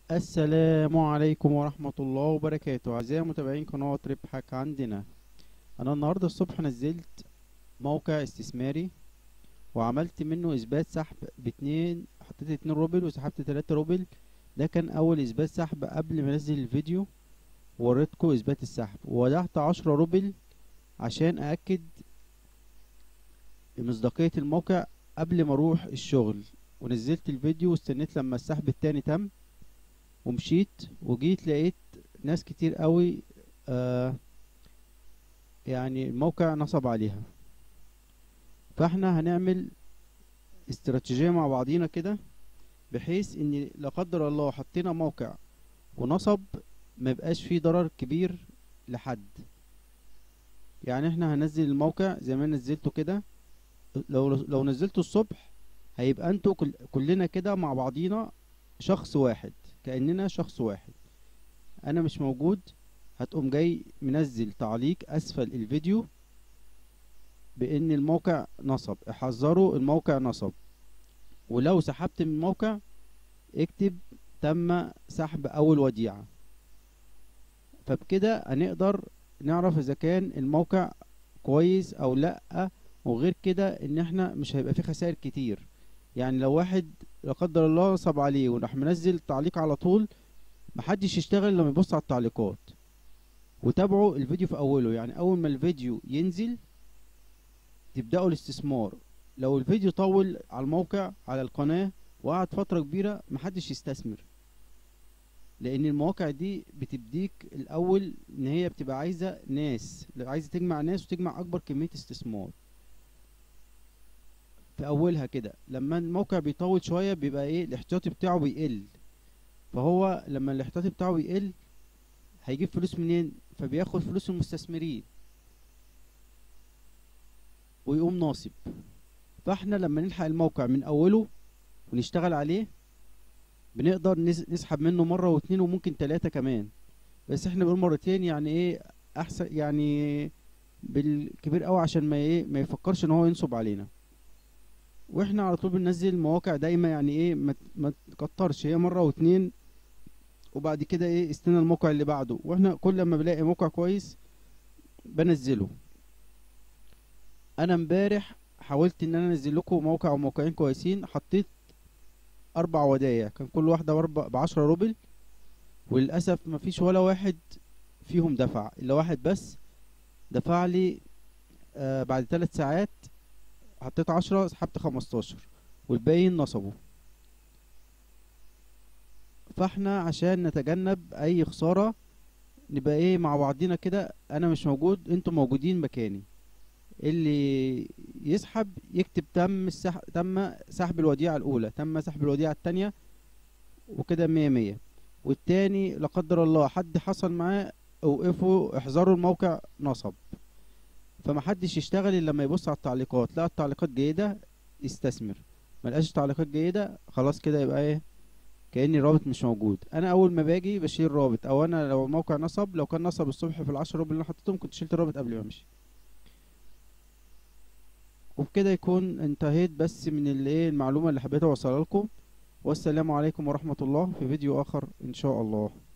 السلام عليكم ورحمة الله وبركاته أعزائي متابعين قناة ربحك عندنا أنا النهاردة الصبح نزلت موقع استثماري وعملت منه إثبات سحب باتنين حطيت اتنين روبل وسحبت تلاتة روبل ده كان أول إثبات سحب قبل ما أنزل الفيديو ووريتكم إثبات السحب وودعت عشرة روبل عشان أأكد مصداقية الموقع قبل ما أروح الشغل ونزلت الفيديو واستنيت لما السحب التاني تم ومشيت وجيت لقيت ناس كتير قوي آه يعني الموقع نصب عليها فاحنا هنعمل استراتيجية مع بعضينا كده بحيث ان لا قدر الله حطينا موقع ونصب ما يبقاش فيه ضرر كبير لحد يعني احنا هنزل الموقع زي ما نزلته كده لو لو نزلته الصبح هيبقى انتوا كل كلنا كده مع بعضينا شخص واحد كأننا شخص واحد انا مش موجود هتقوم جاي منزل تعليق اسفل الفيديو بان الموقع نصب احذروا الموقع نصب ولو سحبت من الموقع اكتب تم سحب اول وديعة فبكده هنقدر نعرف اذا كان الموقع كويس او لا وغير كده ان احنا مش هيبقى فيه خسائر كتير يعني لو واحد لا قدر الله نصب عليه وراح منزل تعليق على طول محدش يشتغل لما يبص على التعليقات وتابعوا الفيديو في اوله يعني اول ما الفيديو ينزل تبدأوا الاستثمار لو الفيديو طول على الموقع على القناة وقعد فترة كبيرة محدش يستثمر لان المواقع دي بتديك الاول ان هي بتبقى عايزة ناس عايزة تجمع ناس وتجمع اكبر كمية استثمار في اولها كده لما الموقع بيطول شوية بيبقى ايه الاحتياطي بتاعه بيقل فهو لما الاحتياطي بتاعه بيقل هيجيب فلوس منين فبياخد فلوس المستثمرين ويقوم ناصب فاحنا لما نلحق الموقع من اوله ونشتغل عليه بنقدر نسحب منه مرة واتنين وممكن تلاتة كمان بس احنا بنقول مرتين يعني ايه احسن يعني بالكبير قوي عشان ما ايه ما يفكرش ان هو ينصب علينا واحنا على طول بننزل مواقع دايما يعني ايه ما تكترش هي مرة واتنين وبعد كده ايه استنى الموقع اللي بعده واحنا كل ما بلاقي موقع كويس بنزله انا امبارح حاولت ان انا انزل لكم موقع او موقعين كويسين حطيت اربع ودايع كان كل واحده باربع بعشرة روبل وللاسف مفيش ولا واحد فيهم دفع الا واحد بس دفع لي آه بعد ثلاث ساعات حطيت عشرة سحبت خمستاشر والباقيين نصبوا فاحنا عشان نتجنب اي خسارة نبقى ايه مع بعضينا كده انا مش موجود انتوا موجودين مكاني اللي يسحب يكتب تم السح... تم سحب الوديعة الأولى تم سحب الوديعة التانية وكده مية مية والتاني لا قدر الله حد حصل معاه اوقفوا احذروا الموقع نصب فمحدش يشتغل الا لما يبص على التعليقات لقى التعليقات جيدة يستثمر ملقاش تعليقات جيدة خلاص كده يبقى ايه كأن الرابط مش موجود انا اول ما باجي بشيل رابط او انا لو الموقع نصب لو كان نصب الصبح في العشر روبل اللي انا حطيتهم كنت شلت الرابط قبل ما امشي وبكده يكون انتهيت بس من الايه المعلومة اللي حبيت اوصلها لكم والسلام عليكم ورحمة الله في فيديو اخر ان شاء الله